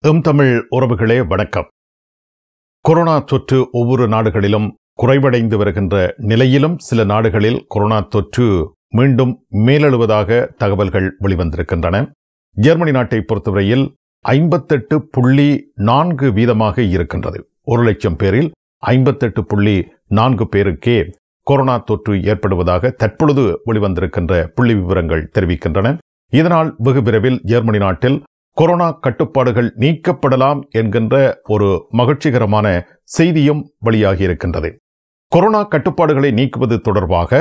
M Tamil உறவுகளே வணக்கம் corona தொற்று ஒவ்வொரு நாடுகளிலும் குறைவடைந்து வருகின்ற நிலையிலும் சில நாடுகளில் கொரோனா தொற்று மீண்டும் மேலெழுவதாக தகவல்கள் வெளிவந்திருக்கின்றன ஜெர்மனி நாட்டை பொறுத்தவரையில் ஐம்பத்தெட்டு புள்ளி நான்கு வீதமாக இருக்கின்றது ஒரு லட்சம் பேரில் ஐம்பத்தெட்டு புள்ளி நான்கு பேருக்கே கொரோனா தொற்று ஏற்படுவதாக தற்பொழுது வெளிவந்திருக்கின்ற புள்ளி விவரங்கள் தெரிவிக்கின்றன இதனால் வெகு விரைவில் ஜெர்மனி நாட்டில் கொரோனா கட்டுப்பாடுகள் நீக்கப்படலாம் என்கின்ற ஒரு மகிழ்ச்சிகரமான செய்தியும் வெளியாகி இருக்கின்றது கொரோனா கட்டுப்பாடுகளை நீக்குவது தொடர்பாக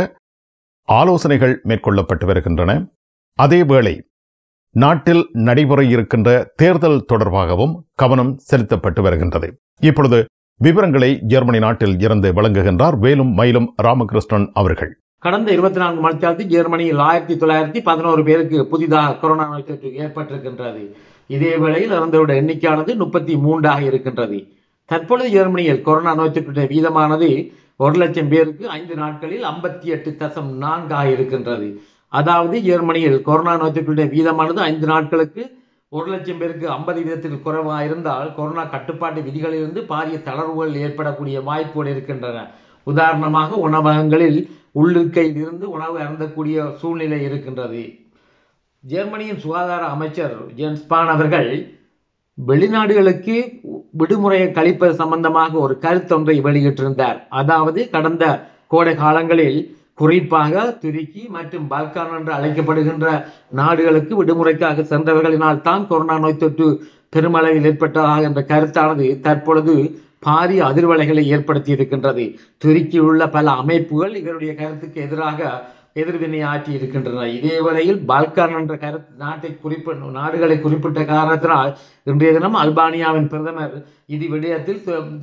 ஆலோசனைகள் மேற்கொள்ளப்பட்டு வருகின்றன அதேவேளை நாட்டில் நடைமுறை இருக்கின்ற தேர்தல் தொடர்பாகவும் கவனம் செலுத்தப்பட்டு வருகின்றது இப்பொழுது விவரங்களை ஜெர்மனி நாட்டில் இருந்து வழங்குகின்றார் வேலும் மயிலும் ராமகிருஷ்ணன் அவர்கள் கடந்த இருபத்தி நான்கு மணித்தியாலத்தில் ஜெர்மனியில் ஆயிரத்தி தொள்ளாயிரத்தி பதினோரு பேருக்கு புதிதாக கொரோனா நோய் தொற்று ஏற்பட்டிருக்கின்றது இதே வேளையில் இறந்தவருடைய எண்ணிக்கையானது முப்பத்தி மூன்றாக இருக்கின்றது தற்பொழுது ஜெர்மனியில் கொரோனா நோய் தொற்றுடைய வீதமானது ஒரு லட்சம் பேருக்கு ஐந்து நாட்களில் ஐம்பத்தி எட்டு தசம் நான்காக இருக்கின்றது அதாவது ஜெர்மனியில் கொரோனா நோய் தொற்றுடைய வீதமானது ஐந்து நாட்களுக்கு ஒரு லட்சம் பேருக்கு ஐம்பது வீதத்தில் குறைவாக இருந்தால் கொரோனா கட்டுப்பாட்டு விதிகளிலிருந்து பாரிய தளர்வுகள் ஏற்படக்கூடிய வாய்ப்புகள் இருக்கின்றன உதாரணமாக உணவகங்களில் உள்ளிருக்கையில் இருந்து உணவு அருந்தக்கூடிய சூழ்நிலை இருக்கின்றது ஜெர்மனியின் சுகாதார அமைச்சர் ஜென்ஸ்பான் அவர்கள் வெளிநாடுகளுக்கு விடுமுறையை கழிப்பது சம்பந்தமாக ஒரு கருத்தொன்றை வெளியிட்டிருந்தார் அதாவது கடந்த கோடை காலங்களில் குறிப்பாக துருக்கி மற்றும் பால்கான் என்று அழைக்கப்படுகின்ற நாடுகளுக்கு விடுமுறைக்காக சென்றவர்களினால் தான் கொரோனா நோய் தொற்று பெருமளவில் ஏற்பட்டதாக என்ற கருத்தானது தற்பொழுது பாரிய அதிர்வலைகளை ஏற்படுத்தி இருக்கின்றது துருக்கியில் உள்ள பல அமைப்புகள் இவருடைய கருத்துக்கு எதிராக எதிர்வினை ஆற்றி இருக்கின்றன இதே வேளையில் பால்கான் என்ற கருத்து நாட்டை குறிப்பிட்ட நாடுகளை குறிப்பிட்ட காரணத்தினால் இன்றைய தினம் அல்பானியாவின் பிரதமர் இது விடயத்தில்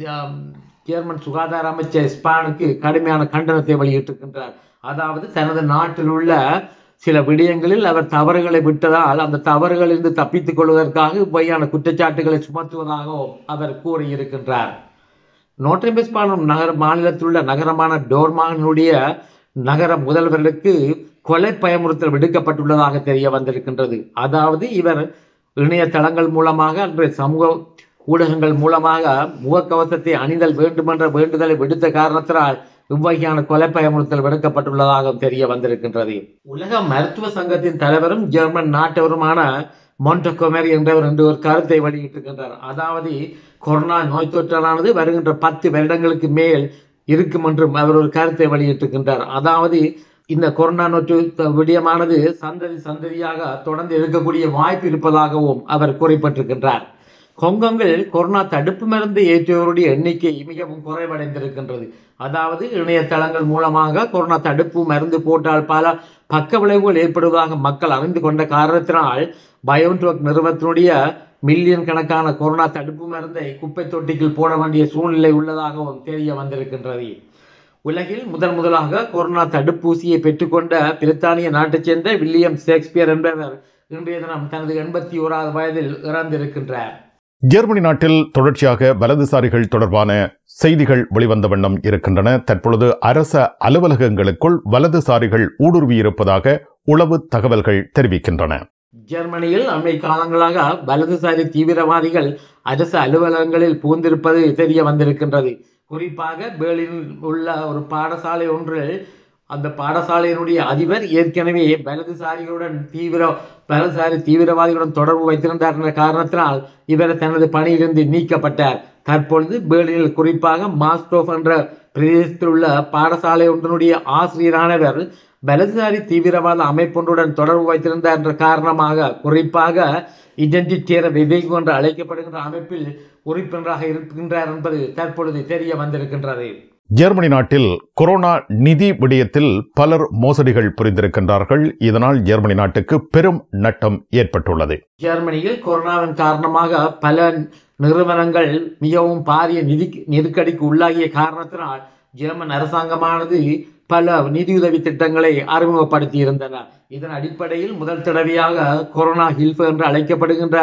ஜெர்மன் சுகாதார அமைச்சர் ஸ்பானுக்கு கடுமையான கண்டனத்தை வெளியிட்டிருக்கின்றார் அதாவது தனது நாட்டில் உள்ள சில விடயங்களில் அவர் தவறுகளை விட்டதால் அந்த தவறுகளிலிருந்து தப்பித்துக் கொள்வதற்காக இவ்வையான குற்றச்சாட்டுகளை சுமத்துவதாகவும் அவர் கூறியிருக்கின்றார் நோட்ரிபெஸ்பாலம் நகர மாநிலத்தில் உள்ள நகரமான டோர்மானுடைய நகர முதல்வர்களுக்கு கொலை பயமுறுத்தல் விடுக்கப்பட்டுள்ளதாக தெரிய வந்திருக்கின்றது அதாவது இவர் இணையதளங்கள் மூலமாக அன்றைய சமூக ஊடகங்கள் மூலமாக முகக்கவசத்தை அணிதல் வேண்டுமென்ற வேண்டுதலை விடுத்த காரணத்தினால் இவ்வகையான கொலை பயமுறுத்தல் விடுக்கப்பட்டுள்ளதாக தெரிய வந்திருக்கின்றது உலக மருத்துவ சங்கத்தின் தலைவரும் ஜெர்மன் நாட்டவருமான மொண்டகொமெரி என்றவர் என்று ஒரு கருத்தை வெளியிட்டிருக்கின்றார் அதாவது கொரோனா நோய் தொற்றானது வருகின்ற பத்து வருடங்களுக்கு மேல் இருக்கும் என்றும் அவர் ஒரு கருத்தை வெளியிட்டிருக்கின்றார் அதாவது இந்த கொரோனா நோட்டு விடயமானது சந்ததி சந்ததியாக தொடர்ந்து இருக்கக்கூடிய வாய்ப்பு இருப்பதாகவும் அவர் குறிப்பிட்டிருக்கின்றார் கொங்கங்கள் கொரோனா தடுப்பு மருந்து ஏற்றியவருடைய எண்ணிக்கை மிகவும் குறைவடைந்திருக்கின்றது அதாவது இணையதளங்கள் மூலமாக கொரோனா தடுப்பு மருந்து போட்டால் பல பக்க விளைவுகள் ஏற்படுவதாக மக்கள் அறிந்து கொண்ட காரணத்தினால் பயோன்டோக் நிறுவனத்தினுடைய மில்லியன் கணக்கான கொரோனா தடுப்பு மருந்தை குப்பை தொட்டிக்குள் போட வேண்டிய சூழ்நிலை உள்ளதாகவும் தெரிய வந்திருக்கின்றது உலகில் முதன் முதலாக கொரோனா தடுப்பூசியை பெற்றுக்கொண்ட பிரித்தானிய நாட்டைச் சேர்ந்த வில்லியம் ஷேக்ஸ்பியர் என்பவர் இன்றைய தினம் தனது எண்பத்தி ஓராவது வயதில் இறந்திருக்கின்றார் ஜெர்மனி நாட்டில் தொடர்ச்சியாக வலதுசாரிகள் தொடர்பான செய்திகள் வெளிவந்த வண்ணம் இருக்கின்றன தற்பொழுது அரச அலுவலகங்களுக்குள் வலதுசாரிகள் ஊடுருவியிருப்பதாக உளவு தகவல்கள் தெரிவிக்கின்றன ஜெர்மனியில் அண்மை காலங்களாக வலதுசாரி தீவிரவாதிகள் அரசு அலுவலகங்களில் பூந்திருப்பது தெரிய வந்திருக்கின்றது குறிப்பாக பேர்லினில் உள்ள ஒரு பாடசாலை ஒன்றில் அந்த பாடசாலையினுடைய அதிபர் ஏற்கனவே வலதுசாரிகளுடன் தீவிர வலதுசாரி தீவிரவாதிகளுடன் தொடர்பு வைத்திருந்தார் என்ற காரணத்தினால் இவர் தனது பணியிலிருந்து நீக்கப்பட்டார் தற்பொழுது பேர்லினில் குறிப்பாக மாஸ்டோப் என்ற பிரதேசத்தில் உள்ள பாடசாலை ஒன்றினுடைய ஆசிரியரானவர் வலதுசாரி தீவிரவாத அமைப்பொன்றுடன் தொடர்பு வைத்திருந்தார் என்ற காரணமாக குறிப்பாக இதென்டிட்டியர விவேக் என்று அழைக்கப்படுகின்ற அமைப்பில் உறுப்பினராக இருக்கின்றார் என்பது தற்பொழுது தெரிய வந்திருக்கின்றது ஜெர்மனி நாட்டில் கொரோனா நிதி விடயத்தில் பலர் மோசடிகள் புரிந்திருக்கின்றார்கள் இதனால் ஜெர்மனி நாட்டுக்கு பெரும் நட்டம் ஏற்பட்டுள்ளது ஜெர்மனியில் கொரோனாவின் காரணமாக பல நிறுவனங்கள் மிகவும் பாரிய நிதி நெருக்கடிக்கு உள்ளாகிய காரணத்தினால் ஜெர்மன் அரசாங்கமானது பல நிதியுதவி திட்டங்களை அறிமுகப்படுத்தி இருந்தன இதன் அடிப்படையில் முதல் தடவையாக கொரோனா ஹில்ஃப் என்று அழைக்கப்படுகின்ற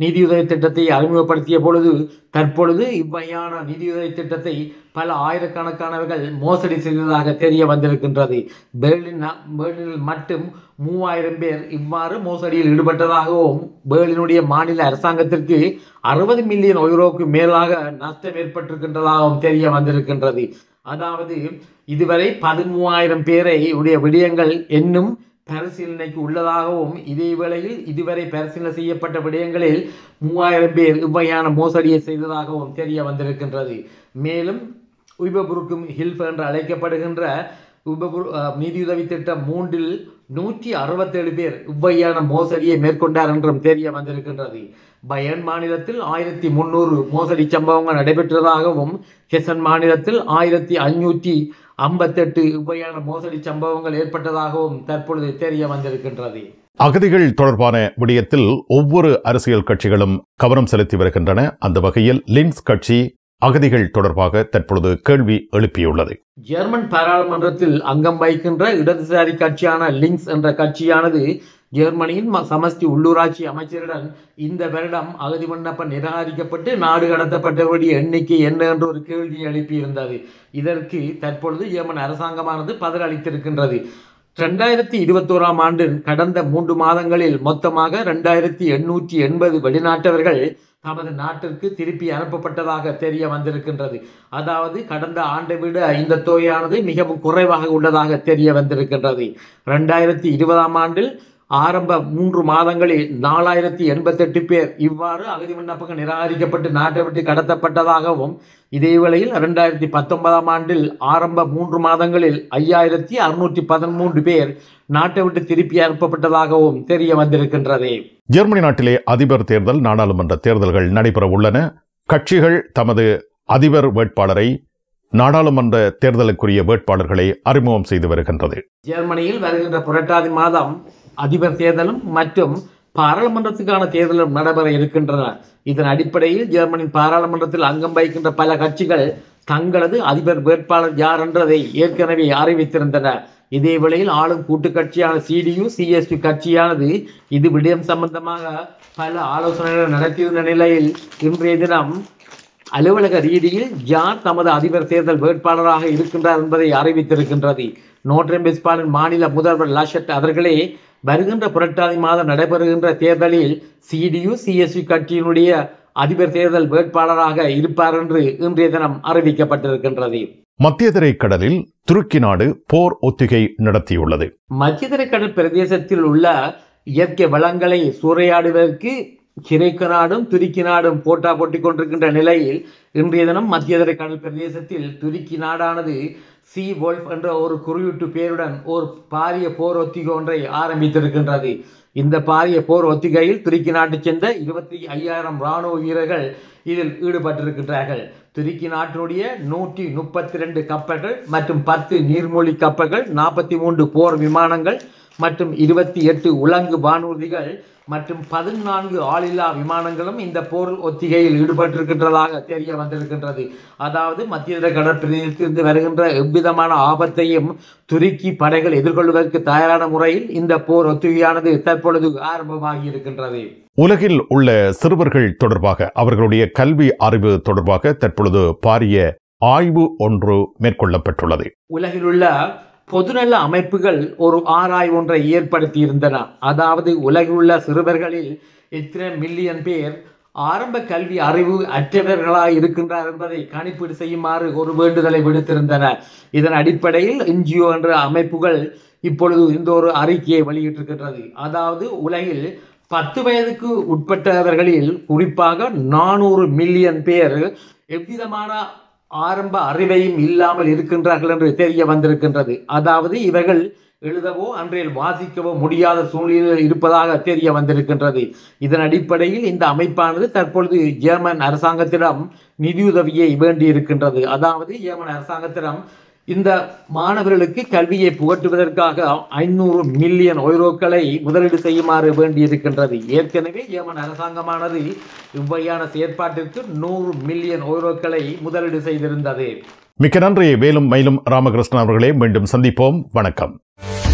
நிதியுதவி திட்டத்தை அறிமுகப்படுத்திய பொழுது தற்பொழுது இவ்வகையான நிதியுதவி திட்டத்தை பல ஆயிரக்கணக்கானவர்கள் மோசடி செய்ததாக தெரிய வந்திருக்கின்றது பெர்லின் பெர்லினில் மட்டும் மூவாயிரம் பேர் இவ்வாறு மோசடியில் ஈடுபட்டதாகவும் பெர்லினுடைய மாநில அரசாங்கத்திற்கு அறுபது மில்லியன் யூரோக்கு மேலாக நஷ்டம் ஏற்பட்டிருக்கின்றதாகவும் தெரிய வந்திருக்கின்றது அதாவது இதுவரை பதிமூவாயிரம் பேரை உடைய விடயங்கள் என்னும் பரிசீலனைக்கு உள்ளதாகவும் இதே வேளையில் இதுவரை பரிசீலனை செய்யப்பட்ட விடயங்களில் மூவாயிரம் பேர் இவ்வகையான மோசடியை செய்ததாகவும் தெரிய வந்திருக்கின்றது மேலும் உய்பபுருக்கும் ஹில்ஃப் என்று அழைக்கப்படுகின்ற உபபுரு அஹ், நிதியுதவி திட்டம் மூன்றில் நூற்றி அறுபத்தேழு பேர் இவ்வகையான மோசடியை மேற்கொண்டார் என்றும் தெரிய வந்திருக்கின்றது பயன் மாநிலத்தில் ஆயிரத்தி முன்னூறு மோசடி சம்பவங்கள் நடைபெற்றதாகவும் ஹெசன் மாநிலத்தில் ஆயிரத்தி ஐநூற்றி ஐம்பத்தெட்டு இவ்வகையான மோசடி சம்பவங்கள் ஏற்பட்டதாகவும் தற்பொழுது தெரிய வந்திருக்கின்றது அகதிகள் தொடர்பான விடயத்தில் ஒவ்வொரு அரசியல் கட்சிகளும் கவனம் செலுத்தி வருகின்றன அந்த வகையில் லின்ஸ் கட்சி அகதிகள் தொடர்பாக தற்பொழுது கேள்வி எழுப்பியுள்ளது ஜெர்மன் பாராளுமன்றத்தில் அங்கம் வகிக்கின்ற இடதுசாரி கட்சியான லிங்க்ஸ் என்ற கட்சியானது ஜெர்மனியின் ம- சமஷ்டி உள்ளூராட்சி அமைச்சரிடம் இந்த வருடம் அகதி விண்ணப்பம் நிராகரிக்கப்பட்டு நாடு கடத்தப்பட்டவருடைய எண்ணிக்கை என்ன என்று ஒரு கேள்வி எழுப்பியிருந்தது இதற்கு தற்பொழுது ஜெர்மன் அரசாங்கமானது பதில் அளித்திருக்கின்றது ரெண்டாயிரத்தி இருபத்தோராம் ஆண்டின் கடந்த மூன்று மாதங்களில் மொத்தமாக ரெண்டாயிரத்தி எண்ணூற்றி எண்பது வெளிநாட்டவர்கள் தமது நாட்டிற்கு திருப்பி அனுப்பப்பட்டதாக தெரிய வந்திருக்கின்றது அதாவது கடந்த ஆண்டை விட இந்த தொகையானது மிகவும் குறைவாக உள்ளதாக தெரிய வந்திருக்கின்றது ரெண்டாயிரத்தி இருபதாம் ஆண்டில் ஆரம்ப மூன்று மாதங்களில் நாலாயிரத்தி எண்பத்தெட்டு பேர் இவ்வாறு அகதி விண்ணப்பங்கள் நிராகரிக்கப்பட்டு நாட்டை விட்டு கடத்தப்பட்டதாகவும் இதே வேளையில் இரண்டாயிரத்தி பத்தொன்பதாம் ஆண்டில் ஆரம்ப மூன்று மாதங்களில் ஐயாயிரத்தி அறுநூற்றி பதிமூன்று பேர் நாட்டை விட்டு திருப்பி அனுப்பப்பட்டதாகவும் தெரிய வந்திருக்கின்றது ஜெர்மனி நாட்டிலே அதிபர் தேர்தல் நாடாளுமன்ற தேர்தல்கள் நடைபெற உள்ளன கட்சிகள் தமது அதிபர் வேட்பாளரை நாடாளுமன்ற தேர்தலுக்குரிய வேட்பாளர்களை அறிமுகம் செய்து வருகின்றது ஜெர்மனியில் வருகின்ற புரட்டாதி மாதம் அதிபர் தேர்தலும் மற்றும் பாராளுமன்றத்துக்கான தேர்தலும் நடைபெற இருக்கின்றன இதன் அடிப்படையில் ஜெர்மனியின் பாராளுமன்றத்தில் அங்கம் வகிக்கின்ற பல கட்சிகள் தங்களது அதிபர் வேட்பாளர் யார் என்றதை ஏற்கனவே அறிவித்திருந்தன இதே வேளையில் ஆளும் கூட்டுக் கட்சியான சிடியு சிஎஸ்பி கட்சியானது இது விடயம் சம்பந்தமாக பல ஆலோசனைகள் நடத்தியிருந்த நிலையில் இன்றைய தினம் அலுவலக ரீதியில் யார் தமது அதிபர் தேர்தல் வேட்பாளராக இருக்கின்றார் என்பதை அறிவித்திருக்கின்றது நோட்ரம் வெஸ்பாலின் மாநில முதல்வர் லாஷட் அவர்களே வருகின்ற புரட்டாதி மாதம் நடைபெறுகின்ற தேர்தலில் சிடியு சிஎஸ்பி கட்சியினுடைய அதிபர் தேர்தல் வேட்பாளராக இருப்பார் என்று இன்றைய தினம் அறிவிக்கப்பட்டிருக்கின்றது மத்திய கடலில் துருக்கி நாடு போர் ஒத்திகை நடத்தியுள்ளது மத்திய கடல் பிரதேசத்தில் உள்ள இயற்கை வளங்களை சூறையாடுவதற்கு கிரேக்க நாடும் துருக்கி நாடும் போட்டா போட்டிக் கொண்டிருக்கின்ற நிலையில் இன்றைய தினம் மத்திய கடல் பிரதேசத்தில் துருக்கி நாடானது சி வோல்ஃப் என்ற ஒரு குறியீட்டு பேருடன் ஒரு பாரிய போர் ஒத்திகை ஒன்றை ஆரம்பித்திருக்கின்றது இந்த பாரிய போர் ஒத்திகையில் துருக்கி நாட்டைச் சேர்ந்த இருபத்தி ஐயாயிரம் ராணுவ வீரர்கள் இதில் ஈடுபட்டிருக்கின்றார்கள் துருக்கி நாட்டினுடைய நூற்றி முப்பத்தி ரெண்டு கப்பல்கள் மற்றும் பத்து நீர்மூழ்கி கப்பல்கள் நாற்பத்தி மூன்று போர் விமானங்கள் மற்றும் இருபத்தி எட்டு உலங்கு வானூர்திகள் மற்றும் பதினான்கு ஆளில்லா விமானங்களும் இந்த போர் ஒத்திகையில் ஈடுபட்டிருக்கின்றதாக தெரிய வந்திருக்கின்றது அதாவது மத்திய கடற்பிரதேசத்திலிருந்து வருகின்ற எவ்விதமான ஆபத்தையும் துருக்கி படைகள் எதிர்கொள்வதற்கு தயாரான முறையில் இந்த போர் ஒத்திகையானது தற்பொழுது ஆரம்பமாகி இருக்கின்றது உலகில் உள்ள சிறுவர்கள் தொடர்பாக அவர்களுடைய கல்வி அறிவு தொடர்பாக தற்பொழுது பாரிய ஆய்வு ஒன்று மேற்கொள்ளப்பட்டுள்ளது உலகில் உள்ள பொதுநல அமைப்புகள் ஒரு ஆராய்வு ஒன்றை ஏற்படுத்தி இருந்தன அதாவது உலகில் உள்ள சிறுவர்களில் எத்தனை மில்லியன் பேர் ஆரம்ப கல்வி அறிவு அற்றவர்களாய் இருக்கின்றார் என்பதை கணிப்பீடு செய்யுமாறு ஒரு வேண்டுதலை விடுத்திருந்தன இதன் அடிப்படையில் என்ஜிஓ என்ற அமைப்புகள் இப்பொழுது இந்த ஒரு அறிக்கையை வெளியிட்டிருக்கின்றது அதாவது உலகில் பத்து வயதுக்கு உட்பட்டவர்களில் குறிப்பாக நானூறு மில்லியன் பேர் எவ்விதமான ஆரம்ப அறிவையும் இல்லாமல் இருக்கின்றார்கள் என்று தெரிய வந்திருக்கின்றது அதாவது இவர்கள் எழுதவோ அன்றையில் வாசிக்கவோ முடியாத சூழ்நிலையில் இருப்பதாக தெரிய வந்திருக்கின்றது இதன் அடிப்படையில் இந்த அமைப்பானது தற்பொழுது ஜெர்மன் அரசாங்கத்திடம் நிதியுதவியை வேண்டி இருக்கின்றது அதாவது ஜெர்மன் அரசாங்கத்திடம் இந்த மாணவர்களுக்கு கல்வியை புகட்டுவதற்காக ஐநூறு மில்லியன் ஒய்ரோக்களை முதலீடு செய்யுமாறு வேண்டியிருக்கின்றது ஏற்கனவே ஏமன் அரசாங்கமானது இவ்வகையான செயற்பாட்டிற்கு நூறு மில்லியன் ஒய்ரோக்களை முதலீடு செய்திருந்தது மிக்க நன்றி வேலும் மயிலும் ராமகிருஷ்ணன் அவர்களே மீண்டும் சந்திப்போம் வணக்கம்